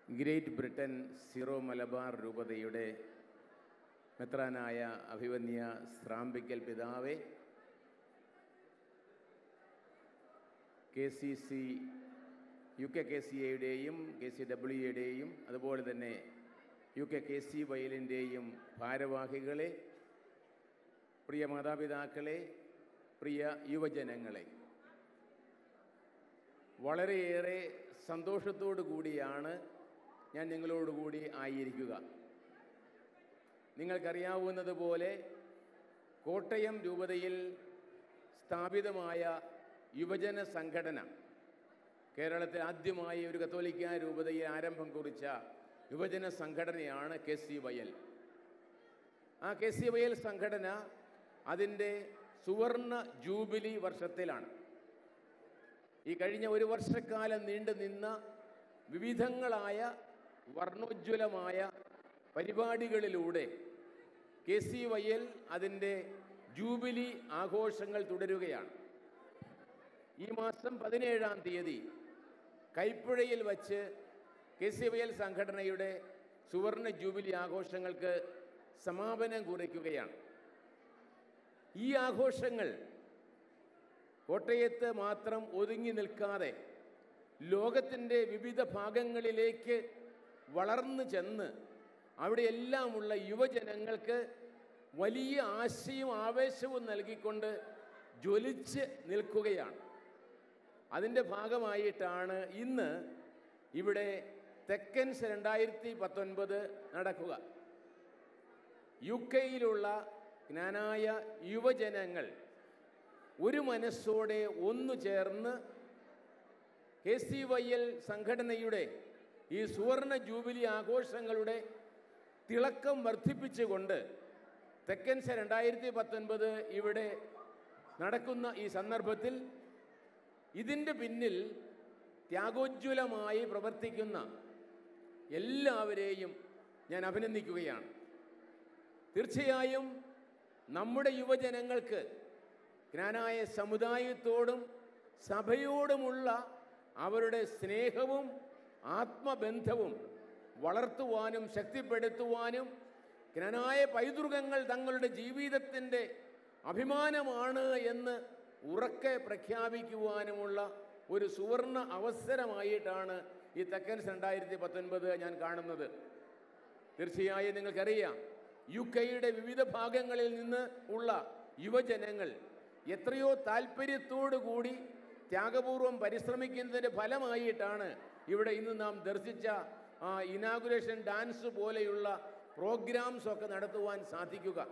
great Britain zero Malabar രൂപതയുടെ മെത്രാനായ അഭിവന്യ സ്രാമ്പിക്കൽ പിതാവെ K C C U K K C എയുടെയും കെ സി ഡബ്ല്യു എയുടെയും അതുപോലെ തന്നെ യു കെ കെ സി വയലിൻ്റെയും ഭാരവാഹികളെ പ്രിയ മാതാപിതാക്കളെ പ്രിയ യുവജനങ്ങളെ വളരെയേറെ സന്തോഷത്തോടു കൂടിയാണ് ഞാൻ നിങ്ങളോടുകൂടി ആയിരിക്കുക നിങ്ങൾക്കറിയാവുന്നതുപോലെ കോട്ടയം രൂപതയിൽ സ്ഥാപിതമായ യുവജന സംഘടന കേരളത്തിൽ ആദ്യമായി ഒരു കത്തോലിക്ക രൂപതയിൽ ആരംഭം കുറിച്ച യുവജന സംഘടനയാണ് കെ സി വയൽ ആ കെ സി വയൽ സംഘടന അതിൻ്റെ സുവർണ ജൂബിലി വർഷത്തിലാണ് ഈ കഴിഞ്ഞ ഒരു വർഷക്കാലം നീണ്ടു നിന്ന വിവിധങ്ങളായ വർണ്ണോജ്വലമായ പരിപാടികളിലൂടെ കെ സി വൈ എൽ അതിൻ്റെ ജൂബിലി ആഘോഷങ്ങൾ തുടരുകയാണ് ഈ മാസം പതിനേഴാം തീയതി കൈപ്പുഴയിൽ വച്ച് കെ സി വൈ എൽ സംഘടനയുടെ സുവർണ ജൂബിലി ആഘോഷങ്ങൾക്ക് സമാപനം കുറിക്കുകയാണ് ഈ ആഘോഷങ്ങൾ കോട്ടയത്ത് മാത്രം ഒതുങ്ങി നിൽക്കാതെ ലോകത്തിൻ്റെ വിവിധ ഭാഗങ്ങളിലേക്ക് വളർന്നു ചെന്ന് അവിടെയെല്ലാമുള്ള യുവജനങ്ങൾക്ക് വലിയ ആശയും ആവേശവും നൽകിക്കൊണ്ട് ജ്വലിച്ച് നിൽക്കുകയാണ് അതിൻ്റെ ഭാഗമായിട്ടാണ് ഇന്ന് ഇവിടെ തെക്കൻസ് രണ്ടായിരത്തി പത്തൊൻപത് നടക്കുക യു കെയിലുള്ള ജ്ഞാനായ യുവജനങ്ങൾ ഒരു മനസ്സോടെ ഒന്നു ചേർന്ന് കെ സി വൈ എൽ സംഘടനയുടെ ഈ സുവർണ ജൂബിലി ആഘോഷങ്ങളുടെ തിളക്കം വർദ്ധിപ്പിച്ചുകൊണ്ട് തെക്കൻസ് രണ്ടായിരത്തി പത്തൊൻപത് ഇവിടെ നടക്കുന്ന ഈ സന്ദർഭത്തിൽ ഇതിൻ്റെ പിന്നിൽ ത്യാഗോജ്വലമായി പ്രവർത്തിക്കുന്ന എല്ലാവരെയും ഞാൻ അഭിനന്ദിക്കുകയാണ് തീർച്ചയായും നമ്മുടെ യുവജനങ്ങൾക്ക് ജ്ഞാനായ സമുദായത്തോടും സഭയോടുമുള്ള അവരുടെ സ്നേഹവും ആത്മബന്ധവും വളർത്തുവാനും ശക്തിപ്പെടുത്തുവാനും ജ്ഞാനായ പൈതൃകങ്ങൾ തങ്ങളുടെ ജീവിതത്തിൻ്റെ അഭിമാനമാണ് എന്ന് ഉറക്കെ പ്രഖ്യാപിക്കുവാനുമുള്ള ഒരു സുവർണ അവസരമായിട്ടാണ് ഈ തെക്കൻസ് രണ്ടായിരത്തി പത്തൊൻപത് ഞാൻ കാണുന്നത് തീർച്ചയായും നിങ്ങൾക്കറിയാം യു കെയുടെ വിവിധ ഭാഗങ്ങളിൽ നിന്ന് ഉള്ള യുവജനങ്ങൾ എത്രയോ താല്പര്യത്തോടു കൂടി ത്യാഗപൂർവം പരിശ്രമിക്കുന്നതിൻ്റെ ഫലമായിട്ടാണ് ഇവിടെ ഇന്ന് നാം ദർശിച്ച ആ ഇനാഗുറേഷൻ ഡാൻസ് പോലെയുള്ള പ്രോഗ്രാംസ് ഒക്കെ നടത്തുവാൻ സാധിക്കുക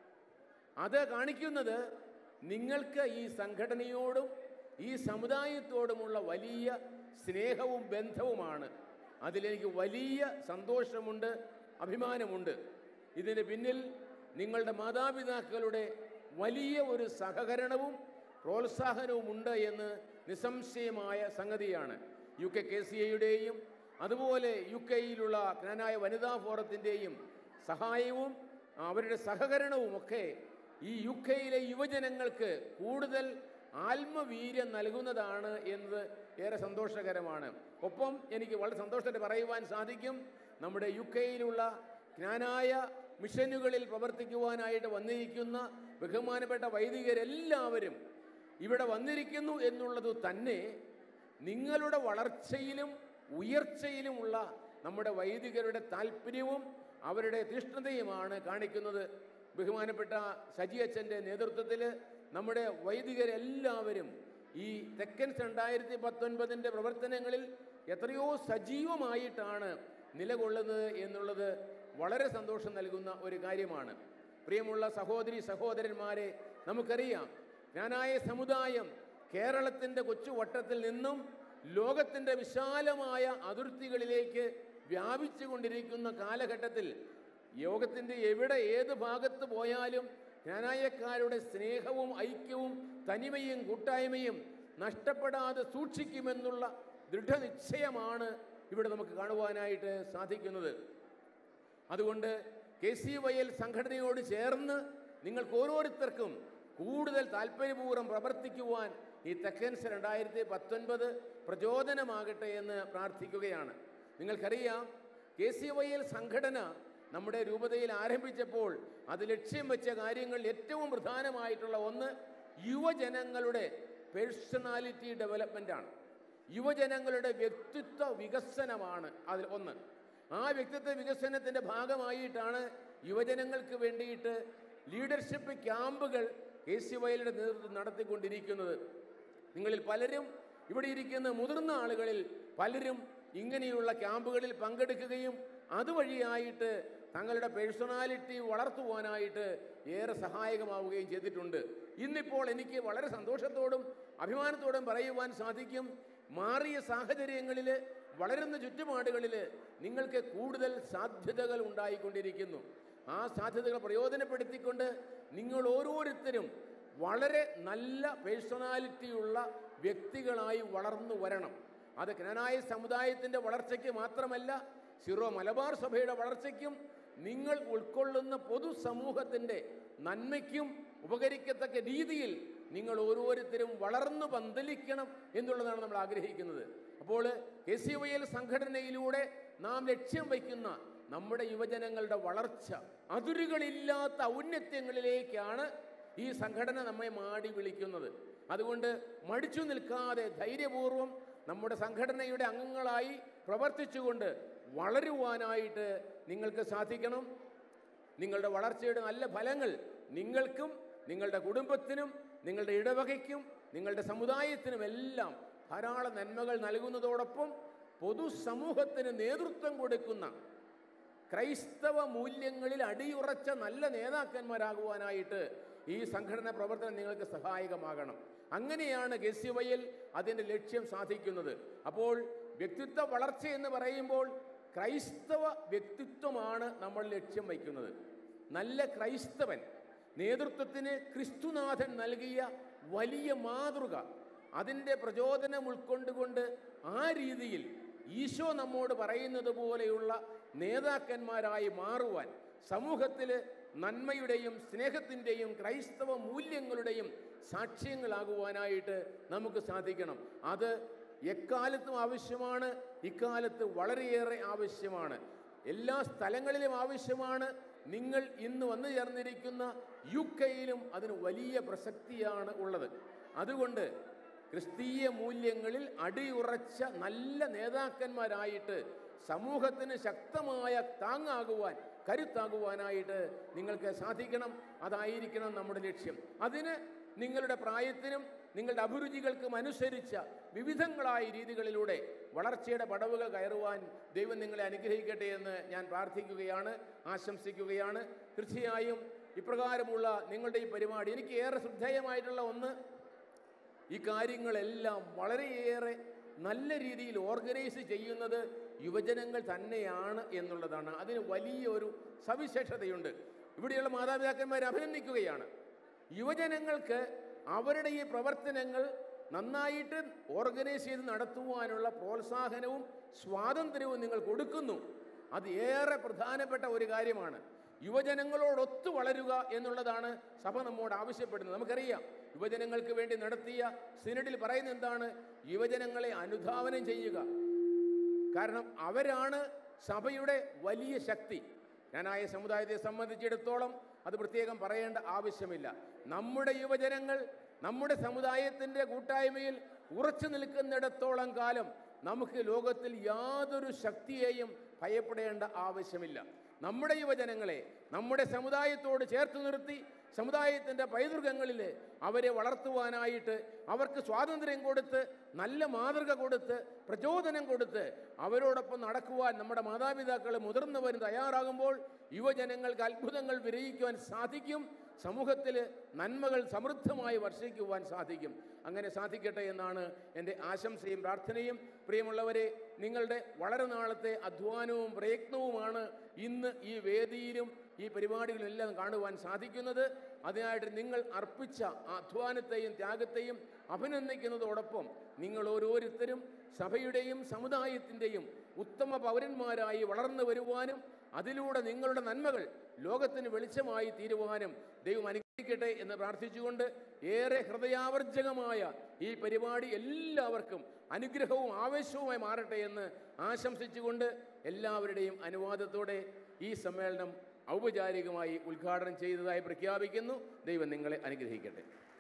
അത് കാണിക്കുന്നത് നിങ്ങൾക്ക് ഈ സംഘടനയോടും ഈ സമുദായത്തോടുമുള്ള വലിയ സ്നേഹവും ബന്ധവുമാണ് അതിലെനിക്ക് വലിയ സന്തോഷമുണ്ട് അഭിമാനമുണ്ട് ഇതിന് പിന്നിൽ നിങ്ങളുടെ മാതാപിതാക്കളുടെ വലിയ ഒരു സഹകരണവും പ്രോത്സാഹനവും ഉണ്ട് എന്ന് നിസ്സംശയമായ സംഗതിയാണ് യു കെ കെ സി എയുടെയും അതുപോലെ യു കെയിലുള്ള ജ്ഞാനായ വനിതാ ഫോറത്തിൻ്റെയും സഹായവും അവരുടെ സഹകരണവും ഒക്കെ ഈ യു കെയിലെ യുവജനങ്ങൾക്ക് കൂടുതൽ ആത്മവീര്യം നൽകുന്നതാണ് എന്നത് ഏറെ സന്തോഷകരമാണ് ഒപ്പം എനിക്ക് വളരെ സന്തോഷത്തോടെ പറയുവാൻ സാധിക്കും നമ്മുടെ യു കെയിലുള്ള ജ്ഞാനായ മിഷനുകളിൽ പ്രവർത്തിക്കുവാനായിട്ട് വന്നിരിക്കുന്ന ബഹുമാനപ്പെട്ട വൈദികരെല്ലാവരും ഇവിടെ വന്നിരിക്കുന്നു എന്നുള്ളത് തന്നെ നിങ്ങളുടെ വളർച്ചയിലും ഉയർച്ചയിലുമുള്ള നമ്മുടെ വൈദികരുടെ താല്പര്യവും അവരുടെ തീഷ്ണതയുമാണ് കാണിക്കുന്നത് ബഹുമാനപ്പെട്ട സജി അച്ഛൻ്റെ നേതൃത്വത്തിൽ നമ്മുടെ വൈദികരെല്ലാവരും ഈ തെക്കൻ രണ്ടായിരത്തി പത്തൊൻപതിൻ്റെ പ്രവർത്തനങ്ങളിൽ എത്രയോ സജീവമായിട്ടാണ് നിലകൊള്ളുന്നത് എന്നുള്ളത് വളരെ സന്തോഷം നൽകുന്ന ഒരു കാര്യമാണ് പ്രിയമുള്ള സഹോദരി സഹോദരന്മാരെ നമുക്കറിയാം ഞാനായ സമുദായം കേരളത്തിൻ്റെ കൊച്ചുവട്ടത്തിൽ നിന്നും ലോകത്തിൻ്റെ വിശാലമായ അതിർത്തികളിലേക്ക് വ്യാപിച്ചു കൊണ്ടിരിക്കുന്ന കാലഘട്ടത്തിൽ യോഗത്തിൻ്റെ എവിടെ ഏത് ഭാഗത്ത് പോയാലും ജ്ഞാനായക്കാരുടെ സ്നേഹവും ഐക്യവും തനിമയും കൂട്ടായ്മയും നഷ്ടപ്പെടാതെ സൂക്ഷിക്കുമെന്നുള്ള ദൃഢനിശ്ചയമാണ് ഇവിടെ നമുക്ക് കാണുവാനായിട്ട് സാധിക്കുന്നത് അതുകൊണ്ട് കെ സി വൈ എൽ സംഘടനയോട് ചേർന്ന് നിങ്ങൾക്ക് ഓരോരുത്തർക്കും കൂടുതൽ താല്പര്യപൂർവ്വം പ്രവർത്തിക്കുവാൻ ഈ തെക്കൻസ് രണ്ടായിരത്തി പത്തൊൻപത് പ്രചോദനമാകട്ടെ എന്ന് പ്രാർത്ഥിക്കുകയാണ് നിങ്ങൾക്കറിയാം കെ സി വൈ എൽ സംഘടന നമ്മുടെ രൂപതയിൽ ആരംഭിച്ചപ്പോൾ അത് ലക്ഷ്യം വെച്ച കാര്യങ്ങൾ ഏറ്റവും പ്രധാനമായിട്ടുള്ള ഒന്ന് യുവജനങ്ങളുടെ പേഴ്സണാലിറ്റി ഡെവലപ്മെൻ്റ് ആണ് യുവജനങ്ങളുടെ വ്യക്തിത്വ വികസനമാണ് അതിൽ ഒന്ന് ആ വ്യക്തിത്വ വികസനത്തിൻ്റെ ഭാഗമായിട്ടാണ് യുവജനങ്ങൾക്ക് വേണ്ടിയിട്ട് ലീഡർഷിപ്പ് ക്യാമ്പുകൾ കെ സി വൈയുടെ നേതൃത്വം നടത്തിക്കൊണ്ടിരിക്കുന്നത് നിങ്ങളിൽ പലരും ഇവിടെ ഇരിക്കുന്ന മുതിർന്ന ആളുകളിൽ പലരും ഇങ്ങനെയുള്ള ക്യാമ്പുകളിൽ പങ്കെടുക്കുകയും അതുവഴിയായിട്ട് തങ്ങളുടെ പേഴ്സണാലിറ്റി വളർത്തുവാനായിട്ട് ഏറെ സഹായകമാവുകയും ചെയ്തിട്ടുണ്ട് ഇന്നിപ്പോൾ എനിക്ക് വളരെ സന്തോഷത്തോടും അഭിമാനത്തോടും പറയുവാൻ സാധിക്കും മാറിയ സാഹചര്യങ്ങളിൽ വളരുന്ന ചുറ്റുപാടുകളിൽ നിങ്ങൾക്ക് കൂടുതൽ സാധ്യതകൾ ഉണ്ടായിക്കൊണ്ടിരിക്കുന്നു ആ സാധ്യതകൾ പ്രയോജനപ്പെടുത്തിക്കൊണ്ട് നിങ്ങൾ ഓരോരുത്തരും വളരെ നല്ല പേഴ്സണാലിറ്റിയുള്ള വ്യക്തികളായി വളർന്നു വരണം അത് ജ്ഞാനായ സമുദായത്തിൻ്റെ വളർച്ചയ്ക്ക് മാത്രമല്ല സിറോ മലബാർ സഭയുടെ വളർച്ചയ്ക്കും നിങ്ങൾ ഉൾക്കൊള്ളുന്ന പൊതുസമൂഹത്തിൻ്റെ നന്മയ്ക്കും ഉപകരിക്കത്തക്ക രീതിയിൽ നിങ്ങൾ ഓരോരുത്തരും വളർന്നു പന്തലിക്കണം എന്നുള്ളതാണ് നമ്മൾ ആഗ്രഹിക്കുന്നത് അപ്പോൾ കെ സി വൈ എൽ സംഘടനയിലൂടെ നാം ലക്ഷ്യം വയ്ക്കുന്ന നമ്മുടെ യുവജനങ്ങളുടെ വളർച്ച അതിരുകളില്ലാത്ത ഔന്നത്യങ്ങളിലേക്കാണ് ഈ സംഘടന നമ്മെ മാടി വിളിക്കുന്നത് അതുകൊണ്ട് മടിച്ചു നിൽക്കാതെ ധൈര്യപൂർവം നമ്മുടെ സംഘടനയുടെ അംഗങ്ങളായി പ്രവർത്തിച്ചുകൊണ്ട് വളരുവാനായിട്ട് നിങ്ങൾക്ക് സാധിക്കണം നിങ്ങളുടെ വളർച്ചയുടെ നല്ല ഫലങ്ങൾ നിങ്ങൾക്കും നിങ്ങളുടെ കുടുംബത്തിനും നിങ്ങളുടെ ഇടവകയ്ക്കും നിങ്ങളുടെ സമുദായത്തിനും എല്ലാം ധാരാളം നന്മകൾ നൽകുന്നതോടൊപ്പം പൊതുസമൂഹത്തിന് നേതൃത്വം കൊടുക്കുന്ന ക്രൈസ്തവ മൂല്യങ്ങളിൽ അടിയുറച്ച നല്ല നേതാക്കന്മാരാകുവാനായിട്ട് ഈ സംഘടന പ്രവർത്തനം നിങ്ങൾക്ക് സഹായകമാകണം അങ്ങനെയാണ് ഗസ്യവയൽ അതിൻ്റെ ലക്ഷ്യം സാധിക്കുന്നത് അപ്പോൾ വ്യക്തിത്വ വളർച്ച എന്ന് പറയുമ്പോൾ ക്രൈസ്തവ വ്യക്തിത്വമാണ് നമ്മൾ ലക്ഷ്യം വയ്ക്കുന്നത് നല്ല ക്രൈസ്തവൻ നേതൃത്വത്തിന് ക്രിസ്തുനാഥൻ നൽകിയ വലിയ മാതൃക അതിൻ്റെ പ്രചോദനം ഉൾക്കൊണ്ടുകൊണ്ട് ആ രീതിയിൽ ഈശോ നമ്മോട് പറയുന്നത് പോലെയുള്ള നേതാക്കന്മാരായി മാറുവാൻ സമൂഹത്തിൽ നന്മയുടെയും സ്നേഹത്തിൻ്റെയും ക്രൈസ്തവ മൂല്യങ്ങളുടെയും സാക്ഷ്യങ്ങളാകുവാനായിട്ട് നമുക്ക് സാധിക്കണം അത് എക്കാലത്തും ആവശ്യമാണ് ഇക്കാലത്ത് വളരെയേറെ ആവശ്യമാണ് എല്ലാ സ്ഥലങ്ങളിലും ആവശ്യമാണ് നിങ്ങൾ ഇന്ന് വന്നു ചേർന്നിരിക്കുന്ന യു കെയിലും അതിന് വലിയ പ്രസക്തിയാണ് ഉള്ളത് അതുകൊണ്ട് ക്രിസ്തീയ മൂല്യങ്ങളിൽ അടിയുറച്ച നല്ല നേതാക്കന്മാരായിട്ട് സമൂഹത്തിന് ശക്തമായ താങ്ങാകുവാൻ കരുത്താകുവാനായിട്ട് നിങ്ങൾക്ക് സാധിക്കണം അതായിരിക്കണം നമ്മുടെ ലക്ഷ്യം അതിന് നിങ്ങളുടെ പ്രായത്തിനും നിങ്ങളുടെ അഭിരുചികൾക്കും അനുസരിച്ച വിവിധങ്ങളായ രീതികളിലൂടെ വളർച്ചയുടെ പടവുകൾ കയറുവാൻ ദൈവം നിങ്ങളെ അനുഗ്രഹിക്കട്ടെ എന്ന് ഞാൻ പ്രാർത്ഥിക്കുകയാണ് ആശംസിക്കുകയാണ് തീർച്ചയായും ഇപ്രകാരമുള്ള നിങ്ങളുടെ ഈ പരിപാടി എനിക്ക് ഏറെ ശ്രദ്ധേയമായിട്ടുള്ള ഒന്ന് ഈ കാര്യങ്ങളെല്ലാം വളരെയേറെ നല്ല രീതിയിൽ ഓർഗനൈസ് ചെയ്യുന്നത് യുവജനങ്ങൾ തന്നെയാണ് എന്നുള്ളതാണ് അതിന് വലിയൊരു സവിശേഷതയുണ്ട് ഇവിടെയുള്ള മാതാപിതാക്കന്മാരെ അഭിനന്ദിക്കുകയാണ് യുവജനങ്ങൾക്ക് അവരുടെ ഈ പ്രവർത്തനങ്ങൾ നന്നായിട്ട് ഓർഗനൈസ് ചെയ്ത് നടത്തുവാനുള്ള പ്രോത്സാഹനവും സ്വാതന്ത്ര്യവും നിങ്ങൾ കൊടുക്കുന്നു അത് ഏറെ പ്രധാനപ്പെട്ട ഒരു കാര്യമാണ് യുവജനങ്ങളോടൊത്തു വളരുക എന്നുള്ളതാണ് സഭ നമ്മോട് ആവശ്യപ്പെടുന്നത് നമുക്കറിയാം യുവജനങ്ങൾക്ക് വേണ്ടി നടത്തിയ സിനഡിൽ പറയുന്ന എന്താണ് യുവജനങ്ങളെ അനുധാവനം ചെയ്യുക കാരണം അവരാണ് സഭയുടെ വലിയ ശക്തി ഞാനായ സമുദായത്തെ സംബന്ധിച്ചിടത്തോളം അത് പ്രത്യേകം പറയേണ്ട ആവശ്യമില്ല നമ്മുടെ യുവജനങ്ങൾ നമ്മുടെ സമുദായത്തിൻ്റെ കൂട്ടായ്മയിൽ ഉറച്ചു നിൽക്കുന്നിടത്തോളം കാലം നമുക്ക് ലോകത്തിൽ യാതൊരു ശക്തിയെയും ഭയപ്പെടേണ്ട ആവശ്യമില്ല നമ്മുടെ യുവജനങ്ങളെ നമ്മുടെ സമുദായത്തോട് ചേർത്ത് നിർത്തി സമുദായത്തിൻ്റെ പൈതൃകങ്ങളിൽ അവരെ വളർത്തുവാനായിട്ട് അവർക്ക് സ്വാതന്ത്ര്യം കൊടുത്ത് നല്ല മാതൃക കൊടുത്ത് പ്രചോദനം കൊടുത്ത് അവരോടൊപ്പം നടക്കുവാൻ നമ്മുടെ മാതാപിതാക്കൾ മുതിർന്നവരും തയ്യാറാകുമ്പോൾ യുവജനങ്ങൾക്ക് അത്ഭുതങ്ങൾ വിരയിക്കുവാൻ സാധിക്കും സമൂഹത്തിൽ നന്മകൾ സമൃദ്ധമായി വർഷിക്കുവാൻ സാധിക്കും അങ്ങനെ സാധിക്കട്ടെ എന്നാണ് എൻ്റെ ആശംസയും പ്രാർത്ഥനയും പ്രിയമുള്ളവരെ നിങ്ങളുടെ വളരെ നാളത്തെ അധ്വാനവും പ്രയത്നവുമാണ് ഇന്ന് ഈ വേദിയിലും ഈ പരിപാടികളിലെല്ലാം കാണുവാൻ സാധിക്കുന്നത് അതിനായിട്ട് നിങ്ങൾ അർപ്പിച്ച ആ അധ്വാനത്തെയും ത്യാഗത്തെയും അഭിനന്ദിക്കുന്നതോടൊപ്പം നിങ്ങൾ ഓരോരുത്തരും സഭയുടെയും സമുദായത്തിൻ്റെയും ഉത്തമ പൗരന്മാരായി വളർന്നു വരുവാനും അതിലൂടെ നിങ്ങളുടെ നന്മകൾ ലോകത്തിന് വെളിച്ചമായി തീരുവാനും ദൈവം അനുഗ്രഹിക്കട്ടെ എന്ന് പ്രാർത്ഥിച്ചുകൊണ്ട് ഏറെ ഹൃദയാവർജകമായ ഈ പരിപാടി എല്ലാവർക്കും അനുഗ്രഹവും ആവേശവുമായി മാറട്ടെ എന്ന് ആശംസിച്ചുകൊണ്ട് എല്ലാവരുടെയും അനുവാദത്തോടെ ഈ സമ്മേളനം ഔപചാരികമായി ഉദ്ഘാടനം ചെയ്തതായി പ്രഖ്യാപിക്കുന്നു ദൈവം നിങ്ങളെ അനുഗ്രഹിക്കട്ടെ